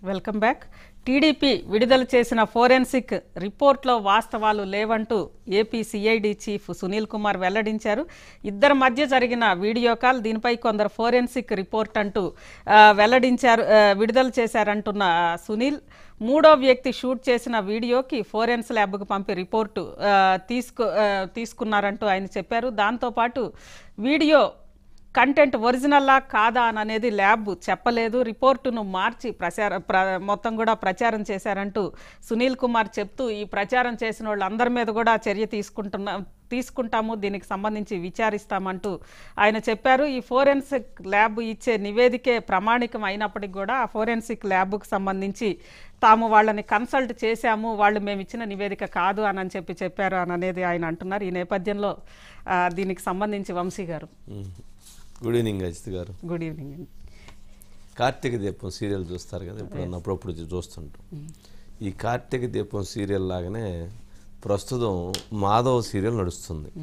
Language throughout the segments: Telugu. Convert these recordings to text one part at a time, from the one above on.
వెల్కమ్ బ్యాక్ టీడీపీ విడుదల చేసిన ఫోరెన్సిక్ రిపోర్ట్లో వాస్తవాలు లేవంటూ AP CID chief Sunil Kumar వెల్లడించారు ఇద్దరి మధ్య జరిగిన వీడియో కాల్ దీనిపై కొందరు ఫోరెన్సిక్ రిపోర్ట్ అంటూ ఆ, వెల్లడించారు ఆ, విడుదల చేశారంటున్న ఆ, సునీల్ మూడో వ్యక్తి షూట్ చేసిన వీడియోకి ఫోరెన్స్ ల్యాబ్కు పంపి రిపోర్టు ఆ, తీసుకు ఆ, తీసుకున్నారంటూ ఆయన చెప్పారు దాంతోపాటు వీడియో కంటెంట్ ఒరిజినల్లా కాదా అని అనేది ల్యాబ్ చెప్పలేదు రిపోర్టును మార్చి ప్రచార ప్ర మొత్తం కూడా ప్రచారం చేశారంటూ సునీల్ కుమార్ చెప్తూ ఈ ప్రచారం చేసిన వాళ్ళందరి మీద కూడా చర్య తీసుకుంటున్నా తీసుకుంటాము దీనికి సంబంధించి విచారిస్తామంటూ ఆయన చెప్పారు ఈ ఫోరెన్సిక్ ల్యాబ్ ఇచ్చే నివేదికే ప్రామాణికం అయినప్పటికీ కూడా ఆ ఫోరెన్సిక్ ల్యాబ్కు సంబంధించి తాము వాళ్ళని కన్సల్ట్ చేశాము వాళ్ళు మేము ఇచ్చిన నివేదిక కాదు అని అని చెప్పి చెప్పారు అని అనేది ఆయన అంటున్నారు ఈ నేపథ్యంలో ఆ, దీనికి సంబంధించి వంశీ గారు గుడ్ ఈవినింగ్ అజిత్ గారు గుడ్ ఈవినింగ్ అండి కార్తీక దీపం సీరియల్ చూస్తారు కదా ఇప్పుడు అప్పుడప్పుడు చూస్తుంటాం ఈ కార్తీక దీపం సీరియల్ లాగానే ప్రస్తుతం మాధవ్ సీరియల్ నడుస్తుంది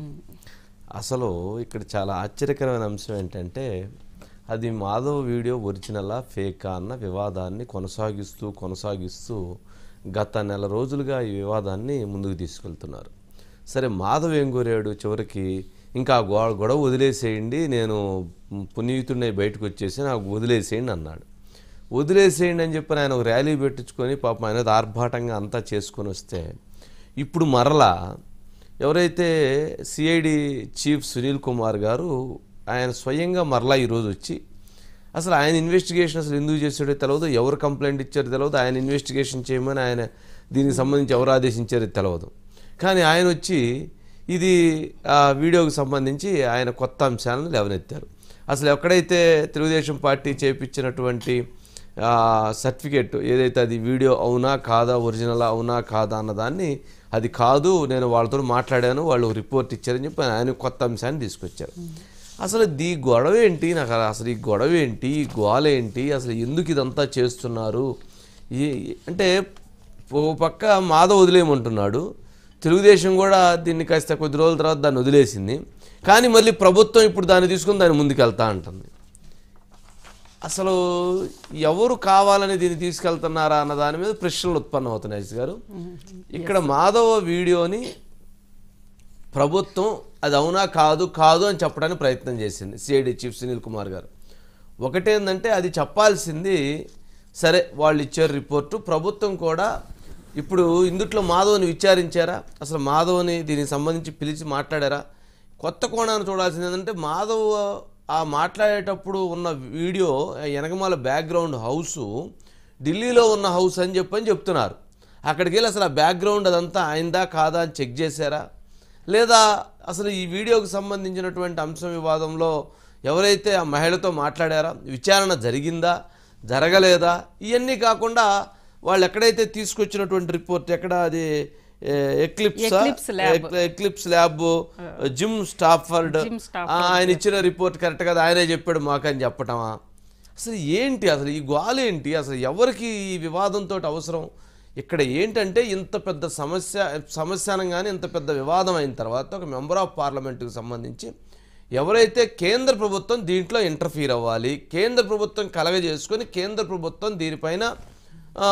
అసలు ఇక్కడ చాలా ఆశ్చర్యకరమైన అంశం ఏంటంటే అది మాధవ్ వీడియో ఒరిజినలా ఫేకా అన్న వివాదాన్ని కొనసాగిస్తూ కొనసాగిస్తూ గత నెల రోజులుగా ఈ వివాదాన్ని ముందుకు తీసుకెళ్తున్నారు సరే మాధవ్ ఏం కోరాడు చివరికి ఇంకా ఆ గొ గొడవ వదిలేసేయండి నేను పునీతుడిని బయటకు వచ్చేసి నాకు వదిలేసేయండి అన్నాడు వదిలేసేయండి అని చెప్పి ఆయన ఒక ర్యాలీ పెట్టించుకొని పాపం ఆయన ఏదో ఆర్భాటంగా అంతా చేసుకొని వస్తే ఇప్పుడు మరలా ఎవరైతే సిఐడి చీఫ్ సునీల్ కుమార్ గారు ఆయన స్వయంగా మరలా ఈరోజు వచ్చి అసలు ఆయన ఇన్వెస్టిగేషన్ అసలు ఎందుకు చేసాడో తెలియదు ఎవరు కంప్లైంట్ ఇచ్చారో తెలియదు ఆయన ఇన్వెస్టిగేషన్ చేయమని ఆయన దీనికి సంబంధించి ఎవరు ఆదేశించారో తెలియదు కానీ ఆయన వచ్చి ఇది ఆ వీడియోకి సంబంధించి ఆయన కొత్త అంశాలను లేవనెత్తారు అసలు ఎక్కడైతే తెలుగుదేశం పార్టీ చేపించినటువంటి సర్టిఫికేట్ ఏదైతే అది వీడియో అవునా కాదా ఒరిజినల్ అవునా కాదా అన్నదాన్ని అది కాదు నేను వాళ్ళతో మాట్లాడాను వాళ్ళు రిపోర్ట్ ఇచ్చారని చెప్పి ఆయన కొత్త అంశాన్ని తీసుకొచ్చారు అసలు ఈ గొడవ ఏంటి నాకు అసలు ఈ గొడవ ఏంటి ఈ గోల ఏంటి అసలు ఎందుకు ఇదంతా చేస్తున్నారు ఈ అంటే ఓ పక్క మాధవ్ వదిలేయమంటున్నాడు తెలుగుదేశం కూడా దీన్ని కాస్త కొద్ది రోజుల తర్వాత దాన్ని వదిలేసింది కానీ మళ్ళీ ప్రభుత్వం ఇప్పుడు దాన్ని తీసుకుని దాన్ని ముందుకెళ్తా అంటుంది అసలు ఎవరు కావాలని దీన్ని తీసుకెళ్తున్నారా అన్న దాని మీద ప్రశ్నలు ఉత్పన్నం అవుతున్నాయి అజిత్ గారు ఇక్కడ మాధవ వీడియోని ప్రభుత్వం అది అవునా కాదు కాదు అని చెప్పడానికి ప్రయత్నం చేసింది సిఐడి చీఫ్ సునీల్ కుమార్ గారు ఒకటేందంటే అది చెప్పాల్సింది సరే వాళ్ళు ఇచ్చారు రిపోర్టు ప్రభుత్వం కూడా ఇప్పుడు ఇందుట్లో మాధవ్ని విచారించారా అసలు మాధవ్ని దీనికి సంబంధించి పిలిచి మాట్లాడారా కొత్త కోణాన్ని చూడాల్సింది ఏంటంటే మాధవ్ ఆ మాట్లాడేటప్పుడు ఉన్న వీడియో ఆ వెనకమాల బ్యాక్గ్రౌండ్ హౌసు ఢిల్లీలో ఉన్న హౌస్ అని చెప్పని చెప్తున్నారు అక్కడికి వెళ్ళి అసలు ఆ బ్యాక్గ్రౌండ్ అదంతా అయిందా కాదా అని చెక్ చేశారా లేదా అసలు ఈ వీడియోకి సంబంధించినటువంటి అంశం వివాదంలో ఎవరైతే ఆ మహిళతో మాట్లాడారా విచారణ జరిగిందా జరగలేదా ఇవన్నీ కాకుండా వాళ్ళు ఎక్కడైతే తీసుకొచ్చినటువంటి రిపోర్ట్ ఎక్కడ అది eclipse Eclipse lab. Eclipse lab Jim Stafford Jim Stafford. ఆయన ఇచ్చిన రిపోర్ట్ కరెక్ట్ కదా ఆయనే చెప్పాడు మాకని చెప్పటమా అసలు ఏంటి అసలు ఈ గోలు ఏంటి అసలు ఎవరికి ఈ వివాదంతో అవసరం ఇక్కడ ఏంటంటే ఇంత పెద్ద సమస్య సమస్య అనగానే ఇంత పెద్ద వివాదం అయిన తర్వాత ఒక మెంబర్ ఆఫ్ పార్లమెంట్కి సంబంధించి ఎవరైతే కేంద్ర ప్రభుత్వం దీంట్లో ఇంటర్ఫీర్ అవ్వాలి కేంద్ర ప్రభుత్వం కలగజేసుకొని కేంద్ర ప్రభుత్వం దీనిపైన ఆ,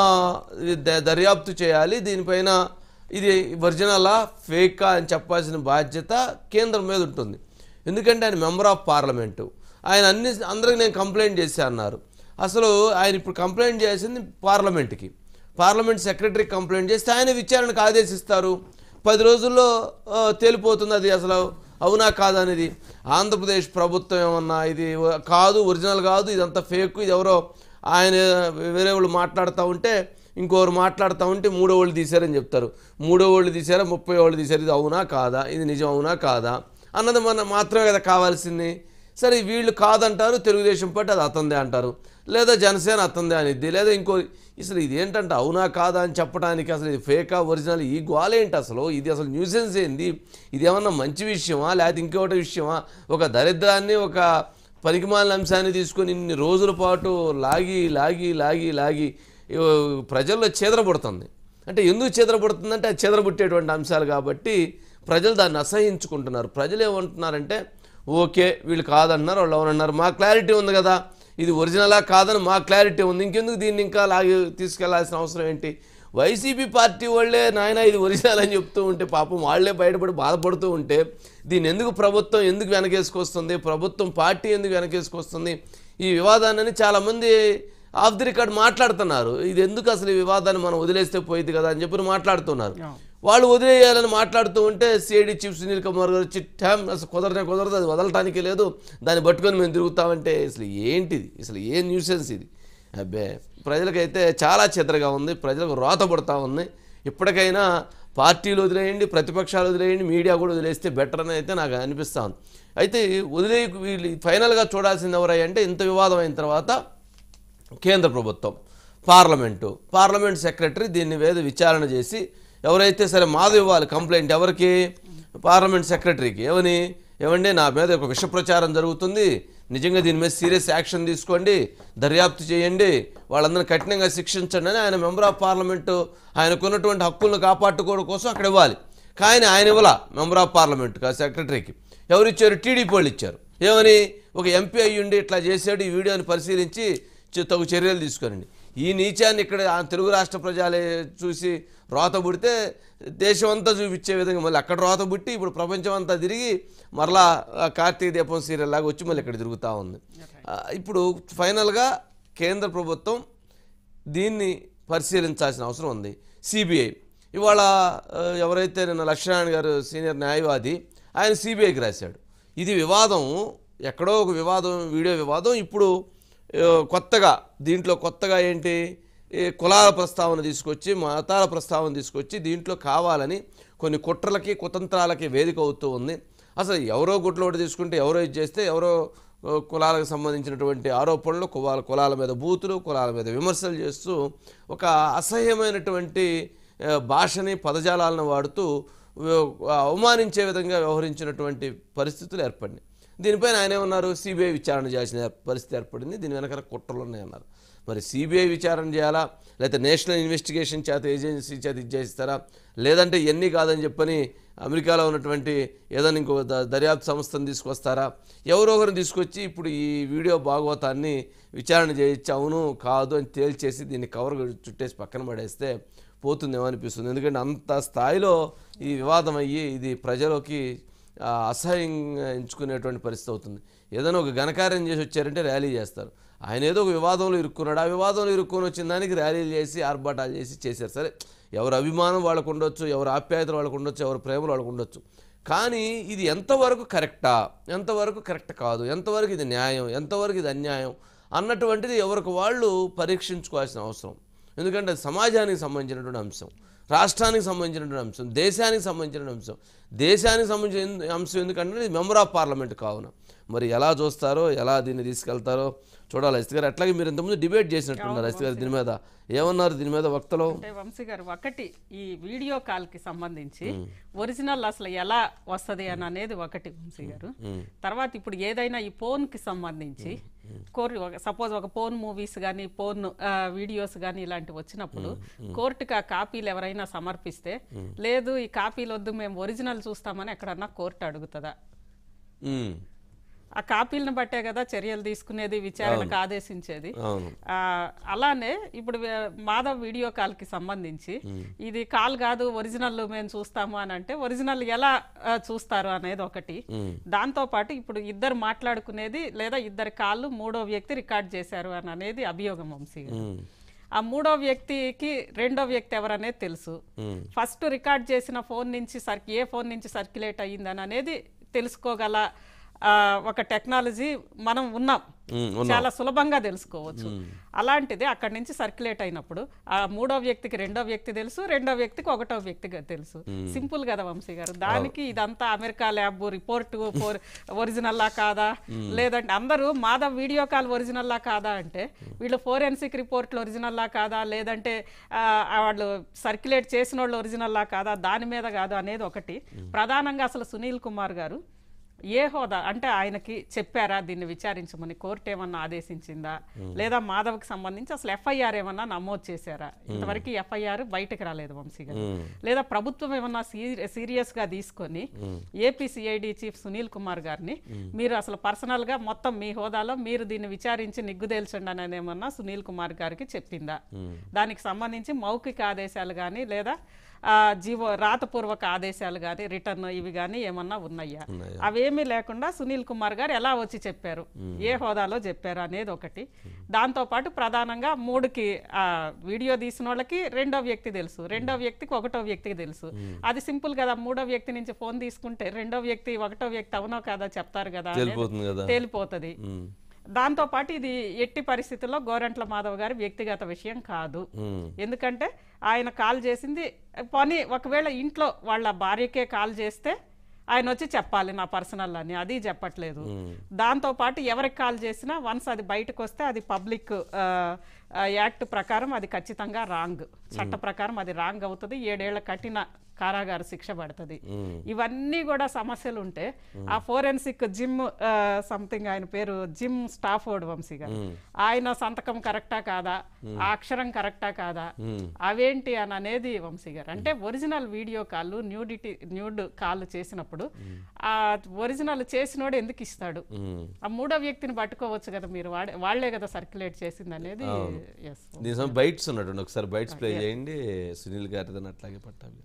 ద- దర్యాప్తు చేయాలి దీనిపైన ఇది ఒరిజినలా ఫేకా అని చెప్పాల్సిన బాధ్యత కేంద్రం మీద ఉంటుంది ఎందుకంటే ఆయన మెంబర్ ఆఫ్ పార్లమెంటు ఆయన అన్ని అందరికి నేను కంప్లైంట్ చేశా అన్నారు అసలు ఆయన ఇప్పుడు కంప్లైంట్ చేసింది పార్లమెంట్కి పార్లమెంట్ సెక్రటరీకి కంప్లైంట్ చేస్తే ఆయన విచారణకు ఆదేశిస్తారు పది రోజుల్లో ఆ, తేలిపోతుంది అది అసలు అవునా కాదా అనేది ఆంధ్రప్రదేశ్ ప్రభుత్వం ఏమన్నా ఇది కాదు ఒరిజినల్ కాదు ఇదంతా ఫేక్ ఇది ఎవరో ఆయన వేరే వాళ్ళు మాట్లాడుతూ ఉంటే ఇంకోరు మాట్లాడుతూ ఉంటే మూడో వాళ్ళు తీశారని చెప్తారు మూడో వాళ్ళు తీశారా ముప్పై వాళ్ళు తీశారు ఇది అవునా కాదా ఇది నిజం అవునా కాదా అన్నది మన మాత్రమే కదా కావాల్సింది సరే వీళ్ళు కాదంటారు తెలుగుదేశం పార్టీ అది అతందే అంటారు లేదా జనసేన అతందే అనిద్ది లేదా ఇంకో అసలు ఇది ఏంటంటే అవునా కాదా అని చెప్పడానికి అసలు ఇది ఫేకా ఒరిజినల్ ఈ గోలేంటి అసలు ఇది అసలు న్యూసెన్స్ ఏంది ఇది ఏమన్నా మంచి విషయమా లేకపోతే ఇంకొకటి విషయమా ఒక దరిద్రాన్ని ఒక పనికిమాలిన అంశాన్ని తీసుకొని ఇన్ని రోజుల పాటు లాగి లాగి లాగి లాగి ఇవ ప్రజల్లో చెదరబడుతుంది అంటే ఎందుకు చెదరబడుతుందంటే అది చెదరబుట్టేటువంటి అంశాలు కాబట్టి ప్రజలు దాన్ని అసహించుకుంటున్నారు ప్రజలు ఏమంటున్నారంటే ఓకే వీళ్ళు కాదన్నారు వాళ్ళు అవునన్నారు మా క్లారిటీ ఉంది కదా ఇది ఒరిజినలా కాదని మా క్లారిటీ ఉంది ఇంకెందుకు దీన్ని ఇంకా లాగి తీసుకెళ్లాల్సిన అవసరం ఏంటి వైసీపీ పార్టీ వాళ్ళే నాయన ఇది ఒరిజినల్ అని చెప్తూ ఉంటే పాపం వాళ్ళే బయటపడి బాధపడుతూ ఉంటే దీన్ని ఎందుకు ప్రభుత్వం ఎందుకు వెనకేసుకొస్తుంది ప్రభుత్వం పార్టీ ఎందుకు వెనకేసుకొస్తుంది ఈ వివాదాన్ని చాలామంది ఆఫ్ ది రికార్డ్ మాట్లాడుతున్నారు ఇది ఎందుకు అసలు ఈ వివాదాన్ని మనం వదిలేస్తే పోయింది కదా అని చెప్పి మాట్లాడుతున్నారు వాళ్ళు వదిలేయాలని మాట్లాడుతూ ఉంటే సిఐడి చీఫ్ సునీల్ కుమార్ గారు వచ్చి ట్యామ్ అసలు కుదరనే కుదరదు అది వదలటానికి లేదు దాన్ని పట్టుకొని మేము తిరుగుతామంటే అసలు ఏంటిది అసలు ఏ న్యూసెన్స్ ఇది అబ్బే ప్రజలకైతే చాలా చిత్రగా ఉంది ప్రజలకు రోత పడుతూ ఉంది ఇప్పటికైనా పార్టీలు వదిలేయండి ప్రతిపక్షాలు వదిలేయండి మీడియా కూడా వదిలేస్తే బెటర్ అని అయితే నాకు అనిపిస్తూ ఉంది అయితే వదిలే వీళ్ళు ఫైనల్గా చూడాల్సింది ఎవరయ్య అంటే ఇంత వివాదం అయిన తర్వాత కేంద్ర ప్రభుత్వం పార్లమెంటు పార్లమెంట్ సెక్రటరీ దీన్ని వేద విచారణ చేసి ఎవరైతే సరే మాధవ్ ఇవ్వాలి కంప్లైంట్ ఎవరికి పార్లమెంట్ సెక్రటరీకి ఏమని ఏమండి నా మీద ఒక విష ప్రచారం జరుగుతుంది నిజంగా దీని మీద సీరియస్ యాక్షన్ తీసుకోండి దర్యాప్తు చేయండి వాళ్ళందరినీ కఠినంగా శిక్షించండి అని ఆయన మెంబర్ ఆఫ్ పార్లమెంటు ఆయనకున్నటువంటి హక్కులను కాపాడుకోవడం కోసం అక్కడ ఇవ్వాలి కానీ ఆయన ఇవ్వాల మెంబర్ ఆఫ్ పార్లమెంట్ సెక్రటరీకి ఎవరు ఇచ్చారు టీడీపీ వాళ్ళు ఇచ్చారు ఏమని ఒక ఎంపీ అయ్యుండి ఇట్లా చేశాడు ఈ వీడియోని పరిశీలించి చ- తగు చర్యలు తీసుకోనండి ఈ నీచాన్ని ఇక్కడ ఆ తెలుగు రాష్ట్ర ప్రజలే చూసి రోత పుడితే దేశం అంతా చూపించే విధంగా మళ్ళీ అక్కడ రోత పుట్టి ఇప్పుడు ప్రపంచం అంతా తిరిగి మరలా ఆ కార్తీక దీపం సీరియల్ లాగా వచ్చి మళ్ళీ ఇక్కడ తిరుగుతూ ఉంది ఆ, ఇప్పుడు ఫైనల్గా కేంద్ర ప్రభుత్వం దీన్ని పరిశీలించాల్సిన అవసరం ఉంది సిబిఐ ఇవాళ ఆ, ఎవరైతే నిన్న లక్ష్మణ్ గారు సీనియర్ న్యాయవాది ఆయన సిబిఐకి రాశాడు ఇది వివాదం ఎక్కడో ఒక వివాదం వీడియో వివాదం ఇప్పుడు ఆ, కొత్తగా దీంట్లో కొత్తగా ఏంటి ఈ కులాల ప్రస్తావన తీసుకొచ్చి మతాల ప్రస్తావన తీసుకొచ్చి దీంట్లో కావాలని కొన్ని కుట్రలకి కుతంత్రాలకి వేదిక అవుతూ ఉంది అసలు ఎవరో గుట్లోటి తీసుకుంటే ఎవరో ఇది చేస్తే ఎవరో ఆ, కులాలకు సంబంధించినటువంటి ఆరోపణలు కులాల కులాల మీద బూతులు కులాల మీద విమర్శలు చేస్తూ ఒక అసహ్యమైనటువంటి ఆ, భాషని పదజాలాలను వాడుతూ ఆ, అవమానించే విధంగా వ్యవహరించినటువంటి పరిస్థితులు ఏర్పడినాయి దీనిపైన ఆయన ఏమన్నారు సిబిఐ విచారణ చేయాల్సిన పరిస్థితి ఏర్పడింది దీని వెనకాల కుట్రలు ఉన్నాయన్నారు మరి సిబిఐ విచారణ చేయాలా లేకపోతే నేషనల్ ఇన్వెస్టిగేషన్ చేత ఏజెన్సీ చేత ఇది చేస్తారా లేదంటే ఎన్ని కాదని చెప్పని అమెరికాలో ఉన్నటువంటి ఏదైనా ఇంకో ద- దర్యాప్తు సంస్థను తీసుకొస్తారా ఎవరో ఒకరిని తీసుకొచ్చి ఇప్పుడు ఈ వీడియో భాగవతాన్ని విచారణ చేయొచ్చు అవును కాదు అని తేల్చేసి దీన్ని కవర్ చుట్టేసి పక్కన పడేస్తే పోతుందేమో అనిపిస్తుంది ఎందుకంటే అంత స్థాయిలో ఈ వివాదం అయ్యి ఇది ప్రజలకి ఆ, అసహ్యంగా ఎంచుకునేటువంటి పరిస్థితి అవుతుంది ఏదైనా ఒక ఘనకార్యం చేసి వచ్చారంటే ర్యాలీ చేస్తారు ఆయన ఏదో ఒక వివాదంలో ఇరుక్కున్నాడు ఆ వివాదంలో ఇరుక్కొని వచ్చిన దానికి ర్యాలీలు చేసి ఆర్భాటాలు చేసి చేశారు సరే ఎవరి అభిమానం వాళ్ళకు ఉండొచ్చు ఎవరి ఆప్యాయతలు వాళ్ళకు ఉండొచ్చు ఎవరి ప్రేమలు వాళ్ళకు ఉండొచ్చు కానీ ఇది ఎంతవరకు కరెక్టా ఎంతవరకు కరెక్ట్ కాదు ఎంతవరకు ఇది న్యాయం ఎంతవరకు ఇది అన్యాయం అన్నటువంటిది ఎవరికి వాళ్ళు పరీక్షించుకోవాల్సిన అవసరం ఎందుకంటే అది సమాజానికి సంబంధించినటువంటి అంశం రాష్ట్రానికి సంబంధించినటువంటి అంశం దేశానికి సంబంధించిన అంశం దేశానికి సంబంధించిన అంశం ఎందుకంటే ఇది మెంబర్ ఆఫ్ పార్లమెంట్ కావున మరి ఎలా చూస్తారో ఎలా దీన్ని తీసుకెళ్తారో చూడాలి అస్తి గారు అట్లాగే మీరు ఇంతకుముందు డిబేట్ చేసినట్టున్నారు అస్తి గారు దీని మీద ఏమన్నారు దీని మీద వక్తలు అంటే వంశీ గారు ఒకటి ఈ వీడియో కాల్ కి సంబంధించి ఒరిజినల్ అసలు ఎలా వస్తది అని అనేది ఒకటి వంశీ గారు తర్వాత ఇప్పుడు ఏదైనా ఈ ఫోన్ కి సంబంధించి కోర్టు సపోజ్ ఒక ఫోన్ మూవీస్ కానీ ఫోన్ వీడియోస్ కానీ ఇలాంటివి వచ్చినప్పుడు కోర్టుకి ఆ కాపీలు ఎవరైనా సమర్పిస్తే లేదు ఈ కాపీలు వద్దు మేము ఒరిజినల్ చూస్తామని ఎక్కడన్నా కోర్టు అడుగుతుందా ఉమ్, ఆ కాపీలను బట్టే కదా చర్యలు తీసుకునేది విచారణకు ఆదేశించేది అవును ఆ, అలానే ఇప్పుడు వే- మాధవ్ వీడియో కాల్ కి సంబంధించి ఇది కాల్ కాదు ఒరిజినల్ మేము చూస్తాము అని అంటే ఒరిజినల్ ఎలా ఆ, చూస్తారు అనేది ఒకటి దాంతో పాటు ఇప్పుడు ఇద్దరు మాట్లాడుకునేది లేదా ఇద్దరు కాళ్ళు మూడో వ్యక్తి రికార్డ్ చేశారు అని అనేది అభియోగం వంశీ గారు. ఉమ్, ఆ మూడో వ్యక్తికి రెండో వ్యక్తి ఎవరనేది తెలుసు ఉమ్, ఫస్ట్ రికార్డ్ చేసిన ఫోన్ నుంచి సర్ ఏ ఫోన్ నుంచి సర్క్యులేట్ అయ్యిందని అనేది తెలుసుకోగల ఆ, ఒక టెక్నాలజీ మనం ఉన్నాం ఉమ్, ఉన్నాం. చాలా సులభంగా తెలుసుకోవచ్చు అలాంటిది అక్కడి నుంచి సర్క్యులేట్ అయినప్పుడు ఆ మూడో వ్యక్తికి రెండో వ్యక్తి తెలుసు రెండో వ్యక్తికి ఒకటో వ్యక్తిగా తెలుసు సింపుల్ కదా వంశీ గారు దానికి ఇదంతా అమెరికా ల్యాబ్ రిపోర్ట్ ఒరిజినల్లా కాదా లేదంటే అందరూ మాధవ్ వీడియో కాల్ ఒరిజినల్లా కాదా అంటే వీళ్ళు ఫోరెన్సిక్ రిపోర్ట్లు ఒరిజినల్లా కాదా లేదంటే ఆ, వాళ్ళు సర్క్యులేట్ చేసిన వాళ్ళు ఒరిజినల్లా కాదా దాని మీద కాదు అనేది ఒకటి ప్రధానంగా అసలు సునీల్ కుమార్ గారు ఏ హోదా అంటే ఆయనకి చెప్పారా దీన్ని విచారించమని కోర్టు ఏమన్నా ఆదేశించిందా లేదా మాధవ్కి సంబంధించి అసలు ఎఫ్ఐఆర్ ఏమన్నా నమోదు చేశారా ఇంతవరకు ఎఫ్ఐఆర్ బయటకు రాలేదు వంశీ గారు లేదా ప్రభుత్వం ఏమన్నా సీరియస్ గా తీసుకొని AP CID chief Sunil Kumar గారిని మీరు అసలు పర్సనల్ గా మొత్తం మీ హోదాలో మీరు దీన్ని విచారించి నిగ్గుదేల్చండి అని ఏమన్నా సునీల్ కుమార్ గారికి చెప్పిందా దానికి సంబంధించి మౌఖిక ఆదేశాలు కానీ లేదా ఆ, జీవో రాతపూర్వక ఆదేశాలు కానీ రిటర్న్ ఇవి కానీ ఏమన్నా ఉన్నాయా అవేమీ లేకుండా సునీల్ కుమార్ గారు ఎలా వచ్చి చెప్పారు ఏ హోదాలో చెప్పారు అనేది ఒకటి దాంతో పాటు ప్రధానంగా మూడుకి ఆ, వీడియో తీసిన వాళ్ళకి రెండో వ్యక్తి తెలుసు రెండో వ్యక్తికి ఒకటో వ్యక్తికి తెలుసు అది సింపుల్ కదా మూడో వ్యక్తి నుంచి ఫోన్ తీసుకుంటే రెండో వ్యక్తి ఒకటో వ్యక్తి అవునో కాదా చెప్తారు కదా అనేది తెలిపోతుంది కదా తేలిపోతుంది దాంతో పాటు ఇది ఎట్టి పరిస్థితుల్లో గోరంట్ల మాధవ్ గారి వ్యక్తిగత విషయం కాదు ఎందుకంటే ఆయన కాల్ చేసింది పని ఒకవేళ ఇంట్లో వాళ్ళ భార్యకే కాల్ చేస్తే ఆయన వచ్చి చెప్పాలి నా పర్సనల్ అని అది చెప్పట్లేదు దాంతో పాటు ఎవరికి కాల్ చేసినా వన్స్ అది బయటకు వస్తే అది పబ్లిక్ యాక్ట్ ప్రకారం అది ఖచ్చితంగా రాంగ్ చట్ట ప్రకారం అది రాంగ్ అవుతుంది ఏడేళ్ల కఠిన కారాగార శిక్ష పడుతుంది ఇవన్నీ కూడా సమస్యలు ఉంటే ఆ ఫోరెన్సిక్ జిమ్ సంథింగ్ ఆయన పేరు జిమ్ స్టాఫోర్డ్ వంశీ గారు ఆయన సంతకం కరెక్టా కాదా ఆ అక్షరం కరెక్టా కాదా అవేంటి అని అనేది వంశీ గారు అంటే original video call nudity nude call చేసినప్పుడు ఆ ఒరిజినల్ చేసినోడు ఎందుకు ఇస్తాడు ఆ మూడో వ్యక్తిని పట్టుకోవచ్చు కదా మీరు వాడే వాళ్లే కదా సర్క్యులేట్ చేసింది అనేది ఎస్ నిజం బైట్స్ ఉన్నట్టు ఒకసారి బైట్స్ ప్లే చేయండి సునీల్ గారిదని అట్లాగే పట్టాలి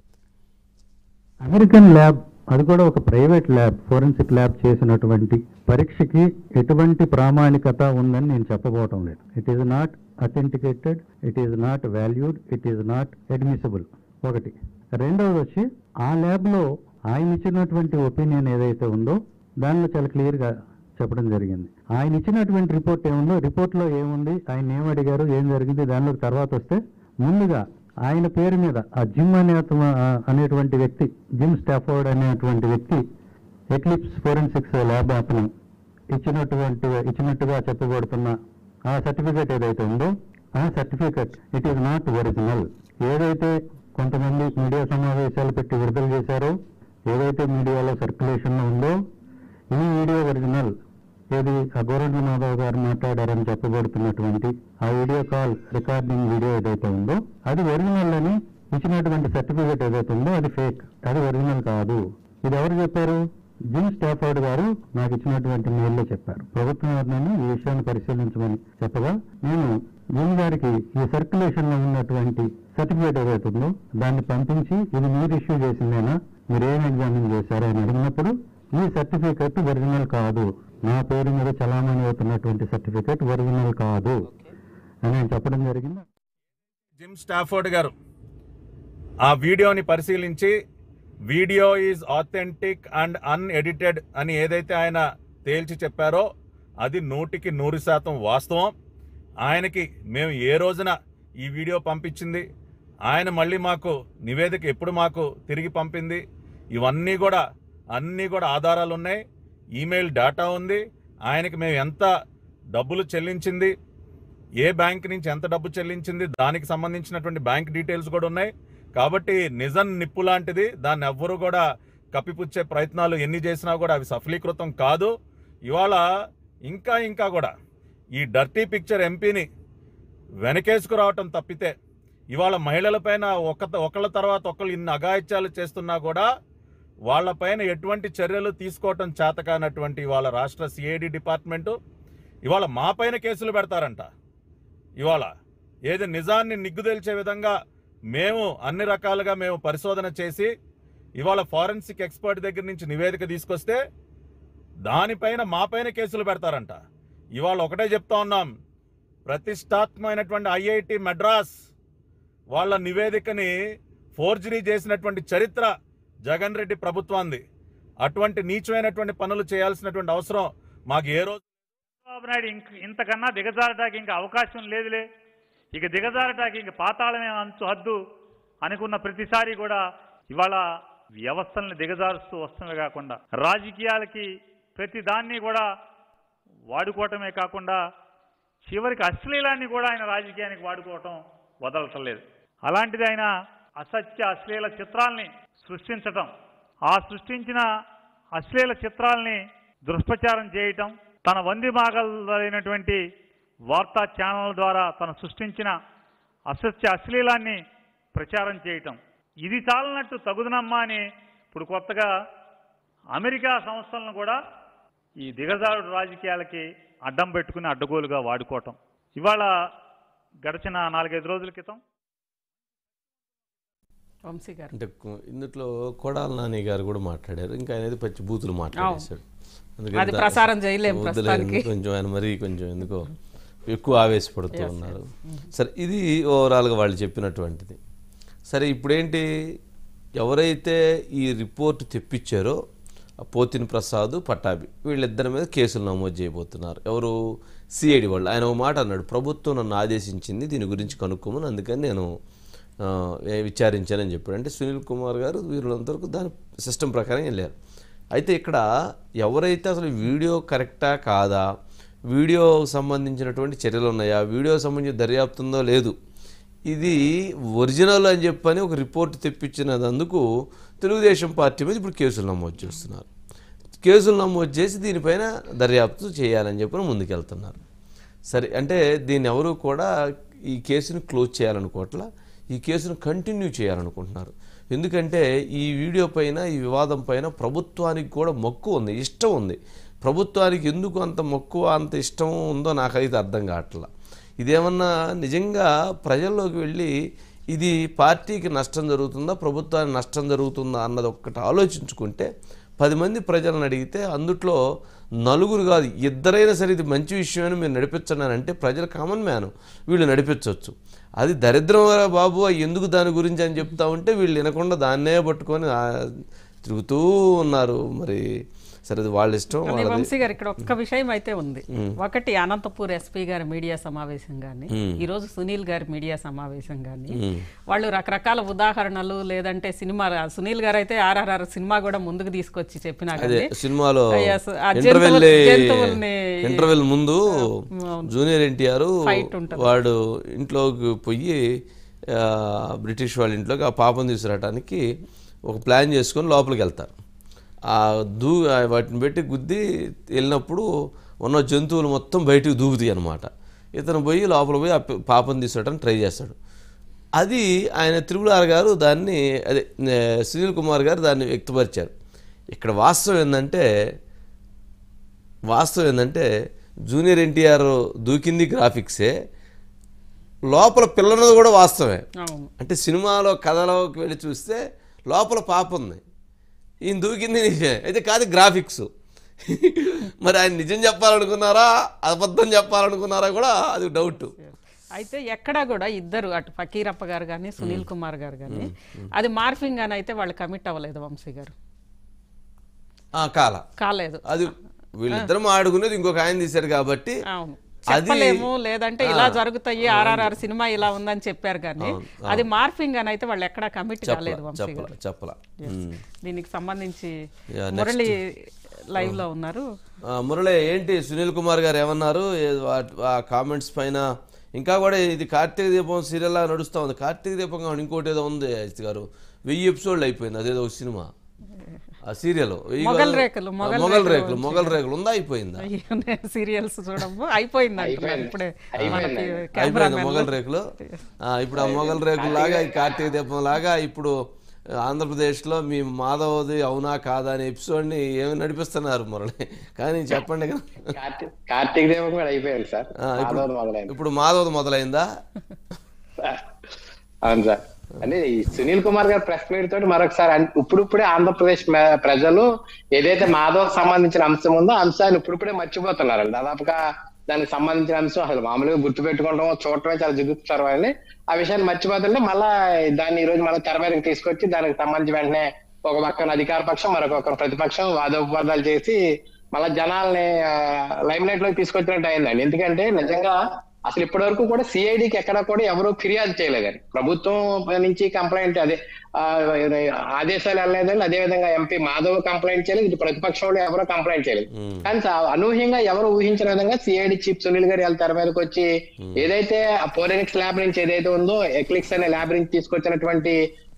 అమెరికన్ ల్యాబ్ అది కూడా ఒక ప్రైవేట్ ల్యాబ్ ఫోరెన్సిక్ ల్యాబ్ చేసినటువంటి పరీక్షకి ఎటువంటి ప్రామాణికత ఉందని నేను చెప్పబోవటం లేదు it is not authenticated it is not valued it is not admissible ఒకటి రెండవది వచ్చి ఆ ల్యాబ్లో ఆయన ఇచ్చినటువంటి ఒపీనియన్ ఏదైతే ఉందో దానిలో చాలా క్లియర్గా చెప్పడం జరిగింది ఆయన ఇచ్చినటువంటి రిపోర్ట్ ఏముందో రిపోర్ట్లో ఏముంది ఆయన ఏం అడిగారు ఏం జరిగింది దానిలోకి తర్వాత వస్తే ముందుగా ఆయన పేరు మీద ఆ జిమ్ అనే అతను- ఆ అనేటువంటి వ్యక్తి జిమ్ స్టాఫోర్డ్ అనేటువంటి వ్యక్తి ఎక్లిప్స్ ఫోరెన్సిక్స్ ల్యాబ్ అతను ఇచ్చినటువంటి ఇచ్చినట్టుగా చెప్పబడుతున్న ఆ సర్టిఫికేట్ ఏదైతే ఉందో ఆ certificate it is not original ఏదైతే కొంతమంది మీడియా సమావేశాలు పెట్టి విడుదల చేశారో ఏదైతే మీడియాలో సర్క్యులేషన్ ఉందో ఈ వీడియో ఒరిజినల్ ఏది ఆ గోరంట్ల మాధవ్ గారు మాట్లాడారని చెప్పబడుతున్నటువంటి ఆ వీడియో కాల్ రికార్డింగ్ వీడియో ఏదైతే ఉందో అది ఒరిజినల్ అని ఇచ్చినటువంటి సర్టిఫికేట్ ఏదైతే ఉందో అది ఫేక్ అది ఒరిజినల్ కాదు ఇది ఎవరు చెప్పారు జిమ్ స్టాఫర్డ్ గారు నాకు ఇచ్చినటువంటి మెయిల్లో చెప్పారు ప్రభుత్వం ఎవరినైనా ఈ విషయాన్ని పరిశీలించమని చెప్పగా నేను జిమ్ గారికి ఈ సర్క్యులేషన్ లో ఉన్నటువంటి సర్టిఫికేట్ ఏదైతే ఉందో దాన్ని పంపించి ఇది మీరు ఇష్యూ చేసిందేనా మీరు ఏం ఎగ్జామిన్ చేశారు అని అడిగినప్పుడు ఈ సర్టిఫికేట్ ఒరిజినల్ కాదు నా పేరు మీద చలామణి అవుతున్నటువంటి సర్టిఫికేట్ ఒరిజినల్ కాదు అని ఆయన చెప్పడం జరిగింది జిమ్ స్టాఫోర్డ్ గారు ఆ వీడియోని పరిశీలించి video is authentic and unedited అని ఏదైతే ఆయన తేల్చి చెప్పారో అది నూటికి నూరు శాతం వాస్తవం ఆయనకి మేము ఏ రోజున ఈ వీడియో పంపించింది ఆయన మళ్ళీ మాకు నివేదిక ఎప్పుడు మాకు తిరిగి పంపింది ఇవన్నీ కూడా అన్నీ కూడా ఆధారాలు ఉన్నాయి ఈమెయిల్ డేటా ఉంది ఆయనకి మేము ఎంత డబ్బులు చెల్లించింది ఏ బ్యాంక్ నుంచి ఎంత డబ్బు చెల్లించింది దానికి సంబంధించినటువంటి బ్యాంక్ డీటెయిల్స్ కూడా ఉన్నాయి కాబట్టి నిజం నిప్పు లాంటిది దాన్ని ఎవ్వరూ కూడా కప్పిపుచ్చే ప్రయత్నాలు ఎన్ని చేసినా కూడా అవి సఫలీకృతం కాదు ఇవాళ ఇంకా ఇంకా కూడా ఈ డర్టీ పిక్చర్ ఎంపీని వెనకేసుకురావటం తప్పితే ఇవాళ మహిళలపైన ఒక ఒకళ్ళ తర్వాత ఒకళ్ళు ఇన్ని అఘాయిత్యాలు చేస్తున్నా కూడా వాళ్ళపైన ఎటువంటి చర్యలు తీసుకోవటం చేతకానటువంటి ఇవాళ రాష్ట్ర సిఐడి డిపార్ట్మెంటు ఇవాళ మా పైన కేసులు పెడతారంట ఇవాళ ఏది నిజాన్ని నిగ్గుదేల్చే విధంగా మేము అన్ని రకాలుగా మేము పరిశోధన చేసి ఇవాళ ఫారెన్సిక్ ఎక్స్పర్ట్ దగ్గర నుంచి నివేదిక తీసుకొస్తే దానిపైన మా పైన కేసులు పెడతారంట ఇవాళ ఒకటే చెప్తా ఉన్నాం ప్రతిష్టాత్మకమైనటువంటి ఐఐటి మెడ్రాస్ వాళ్ళ నివేదికని ఫోర్జరీ చేసినటువంటి చరిత్ర జగన్ రెడ్డి ప్రభుత్వాన్ని అటువంటి నీచమైనటువంటి పనులు చేయాల్సినటువంటి అవసరం మాకు ఏ రోజు చంద్రబాబు నాయుడు ఇంక ఇంతకన్నా దిగజారటానికి ఇంకా అవకాశం లేదులే ఇక దిగజారటానికి ఇంక పాతాళమే అంచు హద్దు అనుకున్న ప్రతిసారి కూడా ఇవాళ వ్యవస్థల్ని దిగజారుస్తూ వస్తున్నవి కాకుండా రాజకీయాలకి ప్రతి దాన్ని కూడా వాడుకోవటమే కాకుండా చివరికి అశ్లీలాన్ని కూడా ఆయన రాజకీయానికి వాడుకోవటం వదలటం లేదు అలాంటిది ఆయన అసత్య అశ్లీల చిత్రాల్ని సృష్టించటం ఆ సృష్టించిన అశ్లీల చిత్రాల్ని దుష్ప్రచారం చేయటం తన వంది మాగలైనటువంటి వార్తా ఛానళ్ళ ద్వారా తను సృష్టించిన అసత్య అశ్లీలాన్ని ప్రచారం చేయటం ఇది చాలనట్టు తగుదనమ్మా అని ఇప్పుడు కొత్తగా అమెరికా సంస్థలను కూడా ఈ దిగజారుడు రాజకీయాలకి అడ్డం పెట్టుకుని అడ్డగోలుగా వాడుకోవటం ఇవాళ గడిచిన నాలుగైదు రోజుల క్రితం వంశీ గారు అంటే కు- ఇందులో కొడాల నాని గారు కూడా మాట్లాడారు ఇంకా ఆయన ఏదో పచ్చి బూతులు మాట్లాడేశాడు అందుకని అది దా- ప్రసారం చేయలేం వద్దులే, ప్రస్తుతానికి. కొంచెం ఆయన మరీ కొంచెం ఎందుకో ఎక్కువ ఆవేశపడుతూ ఉన్నారు సరే ఇది ఓవరాల్గా వాళ్ళు చెప్పినటువంటిది సరే ఇప్పుడేంటి ఎవరైతే ఈ రిపోర్ట్ తెప్పించారో ఆ పోతిని ప్రసాద్ పట్టాభి వీళ్ళిద్దరి మీద కేసులు నమోదు చేయబోతున్నారు ఎవరు సిఐడి వాళ్ళు ఆయన ఒక మాట అన్నాడు ప్రభుత్వం నన్ను ఆదేశించింది దీని గురించి కనుక్కోమని అందుకని నేను ఆ, ఏ- విచారించానని చెప్పాడు అంటే సునీల్ కుమార్ గారు వీళ్ళంతవరకు దాని సిస్టమ్ ప్రకారం వెళ్ళారు అయితే ఇక్కడ ఎవరైతే అసలు వీడియో కరెక్టా కాదా వీడియో సంబంధించినటువంటి చర్యలు ఉన్నాయా వీడియో సంబంధించిన దర్యాప్తు ఉందో లేదు ఇది ఒరిజినల్ అని చెప్పని ఒక రిపోర్ట్ తెప్పించినందుకు తెలుగుదేశం పార్టీ మీద ఇప్పుడు కేసులు నమోదు చేస్తున్నారు కేసులు నమోదు చేసి దీనిపైన దర్యాప్తు చేయాలని చెప్పి ముందుకెళ్తున్నారు సరే అంటే దీన్ని ఎవరు కూడా ఈ కేసును క్లోజ్ చేయాలనుకోవట్లా ఈ కేసును కంటిన్యూ చేయాలనుకుంటున్నారు ఎందుకంటే ఈ వీడియో పైన ఈ వివాదం పైన ప్రభుత్వానికి కూడా మక్కువ ఉంది ఇష్టం ఉంది ప్రభుత్వానికి ఎందుకు అంత మక్కువ అంత ఇష్టం ఉందో నాకైతే అర్థం కావట్లా ఇదేమన్నా నిజంగా ప్రజల్లోకి వెళ్ళి ఇది పార్టీకి నష్టం జరుగుతుందా ప్రభుత్వానికి నష్టం జరుగుతుందా అన్నది ఒక్కటి ఆలోచించుకుంటే పది మంది ప్రజలను అడిగితే అందుట్లో నలుగురు కాదు ఇద్దరైనా సరే ఇది మంచి విషయమని మీరు నడిపించండి అని అంటే ప్రజలు కామన్ మ్యాన్ వీళ్ళు నడిపించవచ్చు అది దరిద్రం రా బాబు ఎందుకు దాని గురించి అని చెప్తా ఉంటే వీళ్ళు వినకుండా దాన్నే పట్టుకొని ఆ, తిరుగుతూ ఉన్నారు మరి సరే అది వాళ్ళ ఇష్టం కానీ వాళ్ళది వంశీ గారు ఇక్కడ ఒక్క విషయం అయితే ఉంది ఒకటి అనంతపూర్ ఎస్పీ గారి మీడియా సమావేశం కానీ ఈ రోజు సునీల్ గారి మీడియా సమావేశం కానీ వాళ్ళు రకరకాల ఉదాహరణలు లేదంటే సినిమా సునీల్ గారు అయితే ఆర్ఆర్ఆర్ సినిమా కూడా ముందుకు తీసుకొచ్చి చెప్పినా అదే కానీ సినిమాలో Yes, ఆ ఇంటర్వెల్ జంతువులు- జంతువుల్ని ఇంటర్వెల్ ముందు జూనియర్ ఎన్టీఆర్ Fight ఉంటది. వాడు ఇంట్లోకి పోయి ఆ, బ్రిటిష్ వాళ్ళ ఇంట్లోకి ఆ పాపం తీసుకురావడానికి ఒక ప్లాన్ చేసుకొని లోపలికి వెళ్తారు ఆ దూ ఆ వాటిని పెట్టి గుద్ది వెళ్ళినప్పుడు ఉన్న జంతువులు మొత్తం బయటికి దూకుతాయి అనమాట ఇతను పోయి లోపల పోయి ఆ ప- పాపం తీసుకురావడానికి ట్రై చేస్తాడు అది ఆయన త్రిపులార్ గారు దాన్ని అదే ఏ, సునీల్ కుమార్ గారు దాన్ని వ్యక్తపరిచారు ఇక్కడ వాస్తవం ఏంటంటే వాస్తవం ఏంటంటే జూనియర్ ఎన్టీఆర్ దూకింది గ్రాఫిక్సే లోపల పిల్లనది కూడా వాస్తవమే అవును అంటే సినిమాలో కథలోకి వెళ్ళి చూస్తే లోపల పాప ఉంది ఈయన దూకింది నిజమే అయితే కాదు గ్రాఫిక్స్ మరి ఆయన నిజం చెప్పాలనుకున్నారా అబద్ధం చెప్పాలనుకున్నారా కూడా అది డౌట్ అయితే ఎక్కడా కూడా ఇద్దరు అటు ఫకీరప్ప గారు కానీ సునీల్ కుమార్ గారు కానీ అది మార్ఫింగ్ అని అయితే వాళ్ళు కమిట్ అవ్వలేదు వంశీ గారు ఆ, కాల కాలేదు అది వీళ్ళిద్దరం ఆడుకునేది ఇంకొక ఆయన తీశారు కాబట్టి అవును అది- చెప్పలేము లేదంటే ఇలా జరుగుతాయి ఆర్ఆర్ఆర్ సినిమా ఇలా ఉందని చెప్పారు కానీ అది మార్ఫింగ్ అని అయితే వాళ్ళు ఎక్కడా కమిట్ కాలేదు వంశీ చెప్పల గారు చెప్పల ఉమ్. దీనికి సంబంధించి Yeah, next. మురళి లైవ్ లో ఉన్నారు ఆ, మురళి ఏంటి సునీల్ కుమార్ గారు ఏమన్నారు ఏ- వా- ఆ కామెంట్స్ పైన ఇంకా కూడా ఇది కార్తీక దీపం సీరియల్ లా నడుస్తూ ఉంది కార్తీక దీపం కాదు ఇంకోటి ఏదో ఉంది అజిత్ గారు వెయ్యి ఎపిసోడ్లు అయిపోయింది అదేదో ఒక సినిమా ఆ సీరియల్ మొగల్ రేకులు, మొగల్ మొగల్ రేకులు రేకులు మొగల్ రేకులు ఉందా అయిపోయిందా సీరియల్స్ చూడము అయిపోయింది అంటున్నారు ఇప్పుడే మనకి అయిపోయింది కెమెరామెన్ మొగల్ రేకులు ఆ, ఇప్పుడు ఆ మొగల్ రేకులు లాగా ఈ కార్తీక దీపం లాగా ఇప్పుడు ఆంధ్రప్రదేశ్లో మీ మాధవది అవునా కాదా అనే ఎపిసోడ్ని ఏమి నడిపిస్తున్నారు మురళి కానీ చెప్పండి కదా కార్తీక్ కార్తీక దీపం కూడా అయిపోయింది సార్ ఆ, ఇప్పుడు ఆదోడు మొదలైంది ఇప్పుడు మాధవది మొదలైందా అవును సార్ అంటే ఈ సునీల్ కుమార్ గారి ప్రెస్ మీట్ తోటి మరొకసారి అన్- ఇప్పుడిప్పుడే ఆంధ్రప్రదేశ్ మే- ప్రజలు ఏదైతే మాధవ్ సంబంధించిన అంశం ఉందో ఆ అంశాన్ని ఇప్పుడిప్పుడే మర్చిపోతున్నారండి దాదాపుగా దానికి సంబంధించిన అంశం అసలు మామూలుగా గుర్తు పెట్టుకోవడం చూడటమే చాలా జిగుతారు అని ఆ విషయాన్ని మర్చిపోతుంటే మళ్ళా దాన్ని ఈ రోజు మళ్ళీ తెర మీదకి తీసుకొచ్చి దానికి సంబంధించి వెంటనే ఒక పక్కన అధికార పక్షం మరొక పక్కన ప్రతిపక్షం వాదోపవాదాలు చేసి మళ్ళా జనాల్ని లైమ్ లైట్ లోకి తీసుకొచ్చినట్టు అయిందండి ఎందుకంటే నిజంగా అసలు ఇప్పటి వరకు కూడా సిఐడికి ఎక్కడ కూడా ఎవరు ఫిర్యాదు చేయలేదండి ప్రభుత్వం నుంచి కంప్లైంట్ అదే ఆ, ఆదేశాలు వెళ్ళలేదండి అదే విధంగా ఎంపీ మాధవ్ కంప్లైంట్ చేయలేదు ఇటు ప్రతిపక్షంలో ఎవరో కంప్లైంట్ చేయలేదు కానీ చా- అనూహ్యంగా ఎవరు ఊహించిన విధంగా సిఐడి చీఫ్ సునీల్ గారు వాళ్ళ తెర మీదకి వచ్చి ఏదైతే ఆ ఫోరెనిక్స్ ల్యాబ్ నుంచి ఏదైతే ఉందో ఎక్లిక్స్ అనే ల్యాబ్ నుంచి తీసుకొచ్చినటువంటి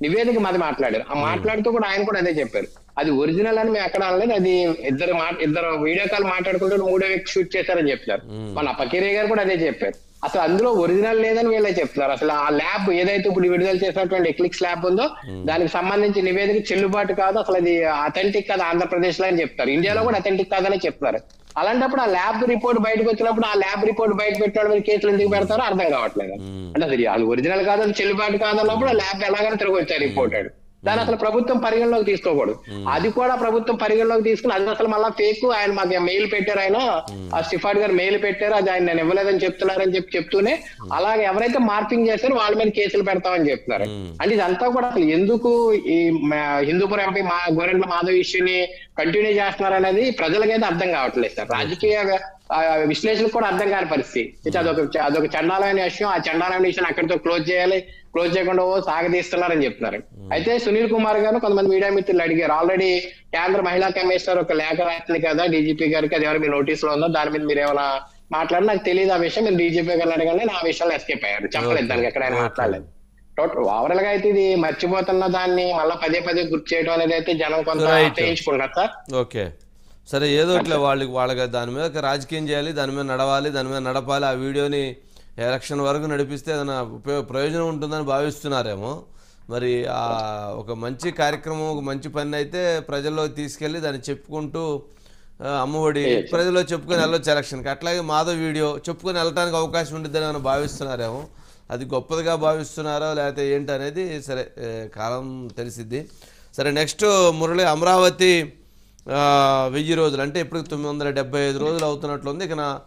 నివేదిక మాది మాట్లాడారు ఆ మాట్లాడుతూ కూడా ఆయన కూడా అదే చెప్పారు అది ఒరిజినల్ అని మేము ఎక్కడ అనలేదు అది ఇద్దరు మా ఇద్దరు వీడియో కాల్ మాట్లాడుకుంటూ మూడో వ్యక్తి షూట్ చేశారని చెప్తారు మన పకీరే గారు కూడా అదే చెప్పారు అసలు అందులో ఒరిజినల్ లేదని వీళ్ళే చెప్తున్నారు అసలు ఆ ల్యాబ్ ఏదైతే ఇప్పుడు విడుదల చేసినటువంటి ఎక్లిక్స్ ల్యాబ్ ఉందో దానికి సంబంధించి నివేదిక చెల్లుబాటు కాదు అసలు అది అథెంటిక్ కాదు ఆంధ్రప్రదేశ్ లో అని చెప్తారు ఇండియాలో కూడా అథెంటిక్ కాదని చెప్తారు అలాంటప్పుడు ఆ ల్యాబ్ రిపోర్ట్ బయటకు వచ్చినప్పుడు ఆ ల్యాబ్ రిపోర్ట్ బయట పెట్టడం మీద కేసులు ఎందుకు పెడతారో అర్థం కావట్లేదు అంటే అది అది ఒరిజినల్ కాదు అది చెల్లుబాటు కాదు అన్నప్పుడు ఆ ల్యాబ్ ఎలాగైనా తిరిగి వచ్చారు రిపోర్టెడ్ దాని అసలు ప్రభుత్వం పరిగణలోకి తీసుకోకూడదు అది కూడా ప్రభుత్వం పరిగణలోకి తీసుకుని అది అసలు మళ్ళీ ఫేక్ ఆయన మాకు మెయిల్ పెట్టారు ఆయన ఆ స్టిఫాడ్ గారు మెయిల్ పెట్టారు అది ఆయన నేను ఇవ్వలేదని చెప్తున్నారని చెప్పి చెప్తూనే అలాగే ఎవరైతే మార్పింగ్ చేస్తారో వాళ్ళ మీద కేసులు పెడతామని చెప్తున్నారు అంటే ఇదంతా కూడా అసలు ఎందుకు ఈ మా- హిందూపురం ఎంపీ మా గోరెంట్ల మాధవ్ ఇష్యూని కంటిన్యూ చేస్తున్నారు అనేది ప్రజలకైతే అర్థం కావట్లేదు సార్ రాజకీయ ఆ, విశ్లేషణకు కూడా అర్థం కాని పరిస్థితి అయితే అదొక అదొక చండాలమైన విషయం ఆ చండాలమైన విషయం అక్కడితో క్లోజ్ చేయాలి క్లోజ్ చేయకుండా ఓ సాగదీస్తున్నారని చెప్తున్నారు అయితే సునీల్ కుమార్ గారు కొంతమంది మీడియా మిత్రులు అడిగారు ఆల్రెడీ కేంద్ర మహిళా కమిషనర్ ఒక లేఖ రాసింది కదా డీజీపీ గారికి అది ఎవరు మీ నోటీస్ లో ఉందో దాని మీద మీరు ఏమైనా మాట్లాడి నాకు తెలియదు ఆ విషయం మీరు డీజీపీ గారిని అడగండి నా విషయంలో ఎస్కేప్ అయ్యారు చెప్పలేదు దానికి ఎక్కడ ఆయన మాట్లాడలేదు టోటల్ ఓవరాల్ గా అయితే ఇది మర్చిపోతున్న దాన్ని మళ్ళీ పదే పదే గుర్తు చేయడం అనేది అయితే జనం కొంత Right. చేయించుకుంటారు సార్ ఓకే సరే ఏదో ఇట్లా వాళ్ళకి వాళ్ళకి దాని మీద ఒక రాజకీయం చేయాలి దాని మీద నడవాలి దాని మీద నడపాలి ఆ వీడియోని ఎలక్షన్ వరకు నడిపిస్తే ఏదైనా ఉపయోగ ప్రయోజనం ఉంటుందని భావిస్తున్నారేమో మరి ఆ ఒక మంచి కార్యక్రమం ఒక మంచి పని అయితే ప్రజల్లోకి తీసుకెళ్ళి దాన్ని చెప్పుకుంటూ ఆ, అమ్మఒడి ప్రజల్లో చెప్పుకొని వెళ్ళొచ్చు ఎలక్షన్కి అట్లాగే మాధవ్ వీడియో చెప్పుకొని వెళ్ళడానికి అవకాశం ఉంటుందని మనం భావిస్తున్నారేమో అది గొప్పదిగా భావిస్తున్నారో లేకపోతే ఏంటి అనేది సరే ఏ, కాలం తెలిసిద్ది సరే నెక్స్ట్ మురళి అమరావతి ఆ, వెయ్యి రోజులు అంటే ఇప్పుడు తొమ్మిది వందల డెబ్బై ఐదు రోజులు అవుతున్నట్లుంది ఇక నా